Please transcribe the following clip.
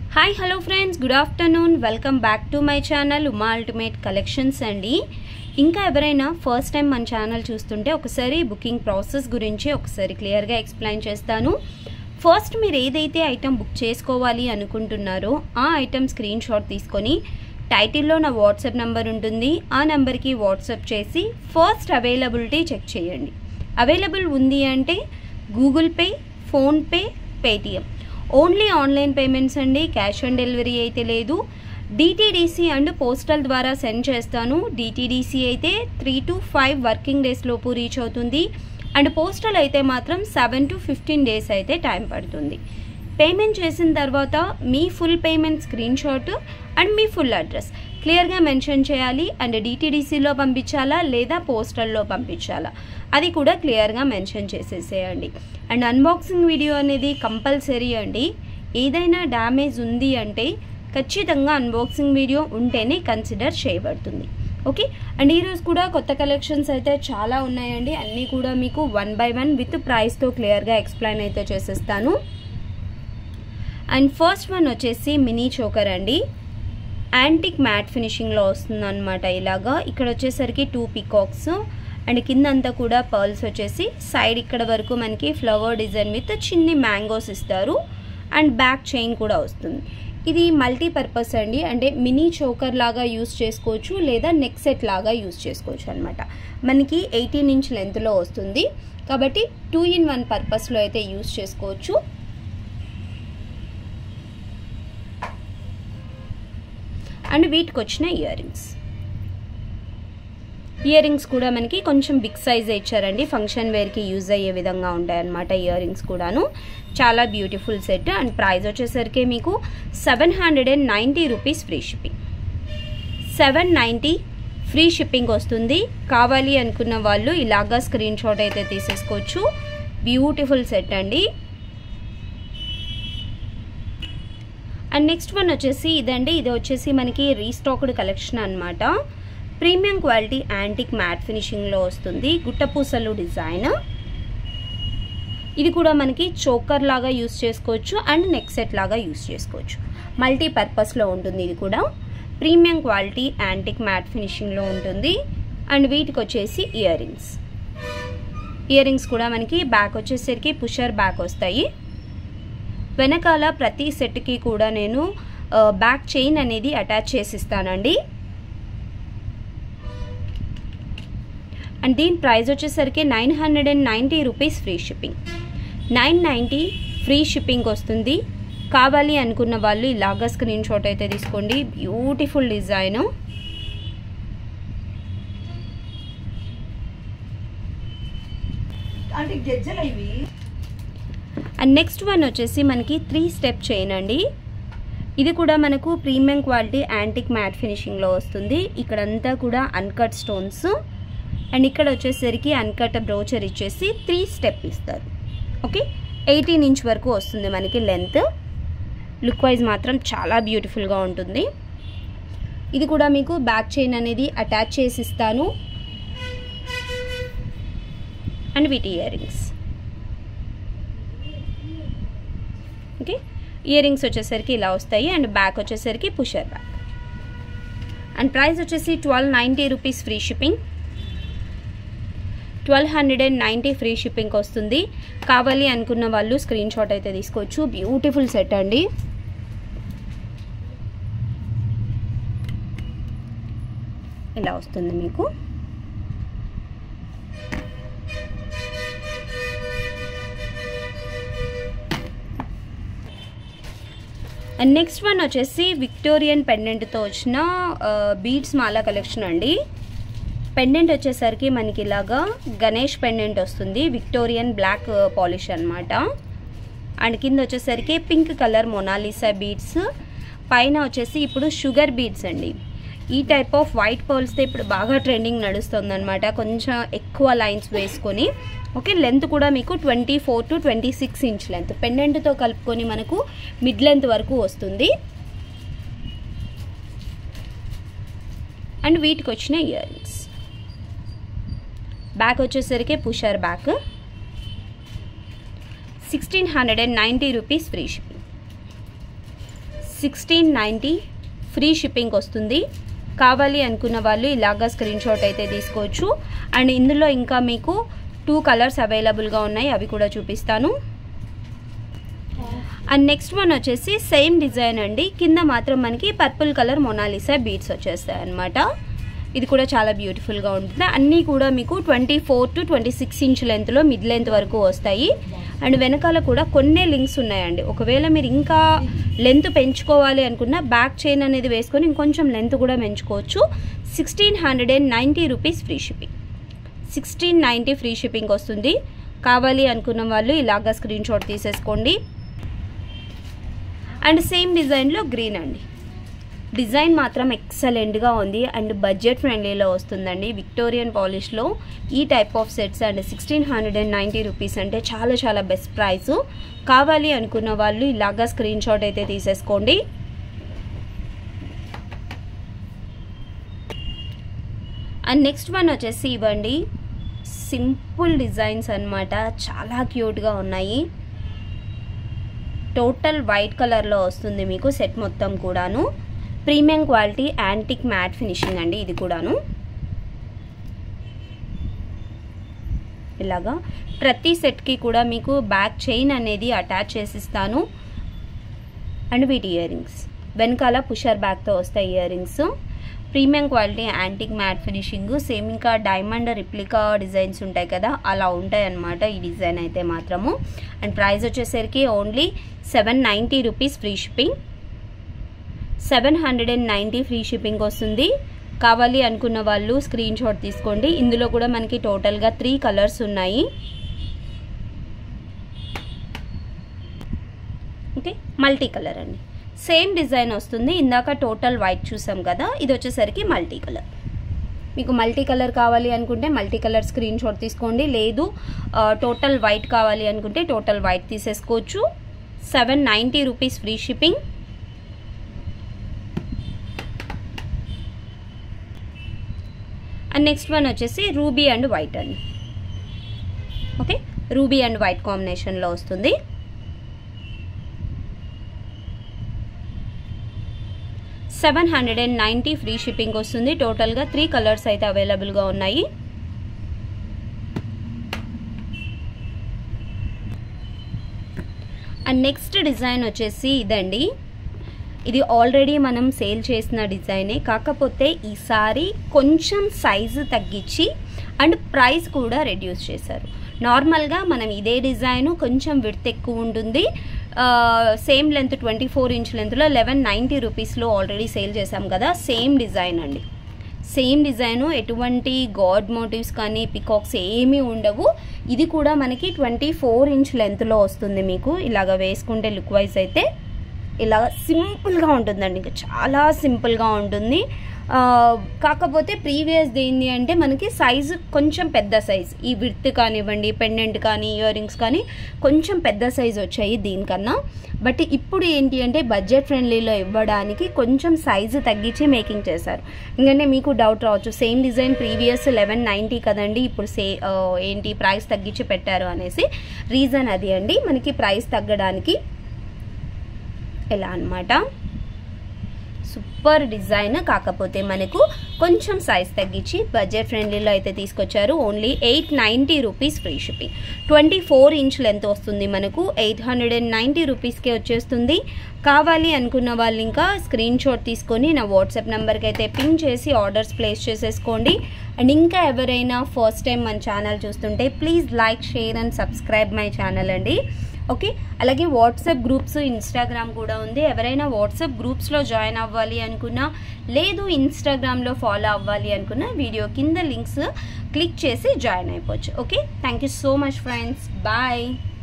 hi hello friends good afternoon welcome back to my channel Uma ultimate collections అండి ఇంకా ఎవరైనా first time మన channel చూస్తుంటే ఒకసారి బుకింగ్ ప్రాసెస్ గురించి ఒకసారి క్లియర్గా ఎక్స్ప్లెయిన్ చేస్తాను ఫస్ట్ మీరు ఏదైతే ఐటెం బుక్ చేసుకోవాలి అనుకుంటున్నారో ఆ ఐటెం స్క్రీన్ షాట్ తీసుకొని టైటిల్లో నా వాట్సాప్ నెంబర్ ఉంటుంది ఆ నెంబర్కి వాట్సాప్ చేసి ఫస్ట్ అవైలబిలిటీ చెక్ చేయండి అవైలబుల్ ఉంది అంటే Google Pay PhonePe Paytm only online payments అండి క్యాష్ ఆన్ డెలివరీ అయితే లేదు డిటీడీసీ అండ్ పోస్టల్ ద్వారా సెండ్ చేస్తాను డిటీడీసీ అయితే three to five working days లోపు రీచ్ అవుతుంది అండ్ పోస్టల్ అయితే మాత్రం సెవెన్ టు ఫిఫ్టీన్ డేస్ అయితే టైం పడుతుంది పేమెంట్ చేసిన తర్వాత మీ full payment screen shot and మీ ఫుల్ అడ్రస్ క్లియర్గా మెన్షన్ చేయాలి అండ్ డిటీడీసీలో పంపించాలా లేదా పోస్టల్లో పంపించాలా అది కూడా క్లియర్గా మెన్షన్ చేసేసేయండి అండ్ అన్బాక్సింగ్ వీడియో అనేది కంపల్సరీ అండి ఏదైనా డ్యామేజ్ ఉంది అంటే ఖచ్చితంగా అన్బాక్సింగ్ వీడియో ఉంటేనే కన్సిడర్ చేయబడుతుంది ఓకే అండ్ ఈరోజు కూడా కొత్త కలెక్షన్స్ అయితే చాలా ఉన్నాయండి అన్నీ కూడా మీకు వన్ బై వన్ విత్ ప్రైస్తో క్లియర్గా ఎక్స్ప్లెయిన్ అయితే చేసేస్తాను అండ్ ఫస్ట్ వన్ వచ్చేసి మినీ చోకర్ అండి యాంటిక్ మ్యాట్ ఫినిషింగ్లో వస్తుంది అనమాట ఇలాగా ఇక్కడ వచ్చేసరికి టూ పికాక్స్ అండ్ కింద అంతా కూడా పర్ల్స్ వచ్చేసి సైడ్ ఇక్కడ వరకు మనకి ఫ్లవర్ డిజైన్ విత్ చిన్ని మ్యాంగోస్ ఇస్తారు అండ్ బ్యాక్ చైన్ కూడా వస్తుంది ఇది మల్టీపర్పస్ అండి అంటే మినీ చోకర్ లాగా యూస్ చేసుకోవచ్చు లేదా నెక్ సెట్ లాగా యూస్ చేసుకోవచ్చు అనమాట మనకి ఎయిటీన్ ఇంచ్ లెంత్లో వస్తుంది కాబట్టి టూ ఇన్ వన్ పర్పస్లో అయితే యూస్ చేసుకోవచ్చు అండ్ వీటికి వచ్చిన ఇయర్ రింగ్స్ ఇయర్ రింగ్స్ కూడా మనకి కొంచెం బిగ్ సైజ్ ఇచ్చారండి ఫంక్షన్ వేర్కి యూజ్ అయ్యే విధంగా ఉంటాయన్నమాట ఇయర్ రింగ్స్ కూడాను చాలా బ్యూటిఫుల్ సెట్ అండ్ ప్రైస్ వచ్చేసరికి మీకు seven hundred and ninety rupees free shipping seven ninety free shipping వస్తుంది కావాలి అనుకున్న వాళ్ళు ఇలాగా స్క్రీన్ షాట్ అయితే తీసేసుకోవచ్చు బ్యూటిఫుల్ సెట్ అండి అండ్ నెక్స్ట్ వన్ వచ్చేసి ఇదండి ఇది వచ్చేసి మనకి రీస్టాక్డ్ కలెక్షన్ అనమాట ప్రీమియం క్వాలిటీ యాంటిక్ మ్యాట్ ఫినిషింగ్లో వస్తుంది గుట్టపూసలు డిజైన్ ఇది కూడా మనకి చోకర్ లాగా యూస్ చేసుకోవచ్చు అండ్ నెక్ సెట్ లాగా యూస్ చేసుకోవచ్చు మల్టీ పర్పస్లో ఉంటుంది ఇది కూడా ప్రీమియం క్వాలిటీ యాంటిక్ మ్యాట్ ఫినిషింగ్లో ఉంటుంది అండ్ వీటికి వచ్చేసి ఇయర్ రింగ్స్ ఇయర్ రింగ్స్ కూడా మనకి బ్యాక్ వచ్చేసరికి పుషర్ బ్యాక్ వస్తాయి వెనకాల ప్రతి సెట్కి కూడా నేను బ్యాక్ చైన్ అనేది అటాచ్ చేసి ఇస్తానండి అండ్ దీని ప్రైస్ వచ్చేసరికి nine hundred and ninety rupees free shipping nine ninety free shipping వస్తుంది కావాలి అనుకున్న వాళ్ళు ఇలాగా స్క్రీన్ షాట్ అయితే తీసుకోండి బ్యూటిఫుల్ డిజైన్ అంటే గెజ్జలు ఇవి అండ్ నెక్స్ట్ వన్ వచ్చేసి మనకి త్రీ స్టెప్ చైన్ అండి ఇది కూడా మనకు ప్రీమియం క్వాలిటీ యాంటిక్ మ్యాట్ ఫినిషింగ్లో వస్తుంది ఇక్కడంతా కూడా అన్కట్ స్టోన్స్ అండ్ ఇక్కడ వచ్చేసరికి అన్కట్ బ్రోచర్ ఇచ్చేసి త్రీ స్టెప్ ఇస్తారు ఓకే ఎయిటీన్ ఇంచ్ వరకు వస్తుంది మనకి లెంత్ లుక్ వైజ్ మాత్రం చాలా బ్యూటిఫుల్గా ఉంటుంది ఇది కూడా మీకు బ్యాక్ చైన్ అనేది అటాచ్ చేసి ఇస్తాను అండ్ వీటి earrings okay earrings వచ్చేసరికి ఇలా వస్తాయి అండ్ బ్యాక్ వచ్చేసరికి పుషర్ బ్యాక్ అండ్ ప్రైస్ వచ్చేసి twelve ninety rupees free shipping twelve hundred and ninety free shipping వస్తుంది కావాలి అనుకున్న వాళ్ళు స్క్రీన్ షాట్ అయితే తీసుకోవచ్చు బ్యూటిఫుల్ సెట్ అండి ఇలా వస్తుంది మీకు అండ్ నెక్స్ట్ వన్ వచ్చేసి విక్టోరియన్ పెండెంట్తో వచ్చిన బీడ్స్ మాల కలెక్షన్ అండి పెండెంట్ వచ్చేసరికి మనకి ఇలాగా గణేష్ పెండెంట్ వస్తుంది విక్టోరియన్ బ్లాక్ పాలిష్ అనమాట అండ్ కింద వచ్చేసరికి పింక్ కలర్ మొనాలిసా బీడ్స్ పైన వచ్చేసి ఇప్పుడు షుగర్ బీడ్స్ అండి ఈ టైప్ ఆఫ్ వైట్ పర్ల్స్తో ఇప్పుడు బాగా ట్రెండింగ్ నడుస్తుంది అనమాట కొంచెం ఎక్కువ లైన్స్ వేసుకొని ఓకే లెంత్ కూడా మీకు twenty four to twenty six inch length పెండెంట్తో కలుపుకొని మనకు మిడ్ లెంత్ వరకు వస్తుంది అండ్ వీటికి వచ్చిన ఇయర్ రింగ్స్ బ్యాక్ వచ్చేసరికి pusher back sixteen hundred and ninety rupees free shipping sixteen ninety free shipping వస్తుంది కావాలి అనుకున్న వాళ్ళు ఇలాగా స్క్రీన్ షాట్ అయితే తీసుకోవచ్చు అండ్ ఇందులో ఇంకా మీకు టూ కలర్స్ అవైలబుల్గా ఉన్నాయి అవి కూడా చూపిస్తాను అండ్ నెక్స్ట్ వన్ వచ్చేసి సేమ్ డిజైన్ అండి కింద మాత్రం మనకి పర్పుల్ కలర్ మొనాలిసా బీడ్స్ వచ్చేస్తాయి అనమాట ఇది కూడా చాలా బ్యూటిఫుల్గా ఉంటుంది అన్నీ కూడా మీకు twenty four to twenty six inch లెంత్లో మిడ్ లెంత్ వరకు వస్తాయి అండ్ వెనకాల కూడా కొన్నే లింక్స్ ఉన్నాయండి ఒకవేళ మీరు ఇంకా లెంత్ పెంచుకోవాలి అనుకున్న బ్యాక్ చైన్ అనేది వేసుకొని ఇంకొంచెం లెంత్ కూడా పెంచుకోవచ్చు sixteen hundred and ninety rupees free shipping sixteen ninety free shipping వస్తుంది కావాలి అనుకున్న వాళ్ళు ఇలాగా స్క్రీన్ షాట్ తీసేసుకోండి అండ్ సేమ్ డిజైన్లో గ్రీన్ అండి డిజైన్ మాత్రం ఎక్సలెంట్గా ఉంది అండ్ బడ్జెట్ ఫ్రెండ్లీలో వస్తుందండి విక్టోరియన్ పాలిష్లో ఈ type of sets and sixteen hundred and ninety rupees అంటే చాలా చాలా బెస్ట్ ప్రైస్ కావాలి అనుకున్న వాళ్ళు ఇలాగా స్క్రీన్ షాట్ అయితే తీసేసుకోండి అండ్ నెక్స్ట్ వన్ వచ్చేసి ఇవ్వండి సింపుల్ డిజైన్స్ అనమాట చాలా క్యూట్గా ఉన్నాయి టోటల్ వైట్ కలర్లో వస్తుంది మీకు సెట్ మొత్తం కూడాను premium quality antique matte finishing అండి ఇది కూడాను ఇలాగా ప్రతి సెట్కి కూడా మీకు బ్యాక్ చైన్ అనేది అటాచ్ చేసిస్తాను అండ్ వీటి ఇయర్ రింగ్స్ వెనకాల పుషర్ బ్యాక్తో వస్తాయి earrings premium quality antique matte finishing same ఇంకా డైమండ్ రిప్లికా డిజైన్స్ ఉంటాయి కదా అలా ఉంటాయి అన్నమాట ఈ డిజైన్ అయితే మాత్రము అండ్ ప్రైస్ వచ్చేసరికి only seven ninety rupees free shipping seven hundred and ninety free shipping వస్తుంది కావాలి అనుకున్న వాళ్ళు స్క్రీన్ షాట్ తీసుకోండి ఇందులో కూడా మనకి టోటల్గా త్రీ కలర్స్ ఉన్నాయి ఓకే మల్టీ కలర్ అండి సేమ్ డిజైన్ వస్తుంది ఇందాక టోటల్ వైట్ చూసాం కదా ఇది వచ్చేసరికి మల్టీ కలర్ మీకు మల్టీ కలర్ కావాలి అనుకుంటే మల్టీ కలర్ స్క్రీన్ షాట్ తీసుకోండి లేదు టోటల్ వైట్ కావాలి అనుకుంటే టోటల్ వైట్ తీసేసుకోవచ్చు seven ninety rupees free shipping and next one వచ్చేసి రూబీ అండ్ వైట్ అండి ఓకే రూబీ అండ్ వైట్ కాంబినేషన్లో వస్తుంది seven hundred and ninety free shipping వస్తుంది టోటల్గా త్రీ కలర్స్ అయితే అవైలబుల్గా ఉన్నాయి అండ్ నెక్స్ట్ డిజైన్ వచ్చేసి ఇదండి ఇది ఆల్రెడీ మనం సేల్ చేసిన డిజైనే కాకపోతే ఈసారి కొంచెం సైజు తగ్గించి అండ్ ప్రైస్ కూడా రెడ్యూస్ చేశారు నార్మల్గా మనం ఇదే డిజైన్ కొంచెం విడ్త్ ఎక్కువ ఉంటుంది same length twenty four inch లెంత్లో లెవెన్ నైంటీ రూపీస్లో ఆల్రెడీ సేల్ చేసాం కదా సేమ్ డిజైన్ అండి సేమ్ డిజైన్ ఎటువంటి గాడ్ మోటివ్స్ కానీ పికాక్స్ ఏమీ ఉండవు ఇది కూడా మనకి ట్వంటీ ఫోర్ ఇంచ్ లెంత్లో వస్తుంది మీకు ఇలాగ వేసుకుంటే లుక్ వైజ్ అయితే ఇలా సింపుల్గా ఉంటుందండి ఇంకా చాలా సింపుల్గా ఉంటుంది కాకపోతే ప్రీవియస్ ఏంటి అంటే మనకి సైజు కొంచెం పెద్ద సైజ్ ఈ విర్త్ కానివ్వండి పెండెంట్ కానీ ఇయర్ రింగ్స్ కానీ కొంచెం పెద్ద సైజ్ వచ్చాయి దీనికన్నా బట్ ఇప్పుడు ఏంటి అంటే బడ్జెట్ ఫ్రెండ్లీలో ఇవ్వడానికి కొంచెం సైజు తగ్గించి మేకింగ్ చేశారు ఎందుకంటే మీకు డౌట్ రావచ్చు same design previous eleven ninety కదండి ఇప్పుడు సే ఏంటి ప్రైస్ తగ్గించి పెట్టారు అనేసి రీజన్ అది అండి మనకి ప్రైస్ తగ్గడానికి ఇలా అనమాట సూపర్ డిజైన్ కాకపోతే మనకు కొంచెం సైజ్ తగ్గించి బడ్జెట్ ఫ్రెండ్లీలో అయితే తీసుకొచ్చారు only eight ninety rupees free shipping twenty four inch length వస్తుంది మనకు ఎయిట్ హండ్రెడ్ అండ్ నైంటీ రూపీస్కే వచ్చేస్తుంది కావాలి అనుకున్న వాళ్ళు ఇంకా స్క్రీన్ షాట్ తీసుకొని నా వాట్సాప్ నెంబర్కి అయితే పింక్ చేసి ఆర్డర్స్ ప్లేస్ చేసేసుకోండి అండ్ ఇంకా ఎవరైనా ఫస్ట్ టైం మన ఛానల్ చూస్తుంటే please like share and subscribe my channel అండి ఓకే అలాగే వాట్సాప్ గ్రూప్స్ ఇన్స్టాగ్రామ్ కూడా ఉంది ఎవరైనా వాట్సాప్ గ్రూప్స్లో జాయిన్ అవ్వాలి అనుకున్నా లేదు ఇన్స్టాగ్రామ్లో ఫాలో అవ్వాలి అనుకున్నా వీడియో కింద లింక్స్ క్లిక్ చేసి జాయిన్ అయిపోవచ్చు okay thank you so much friends bye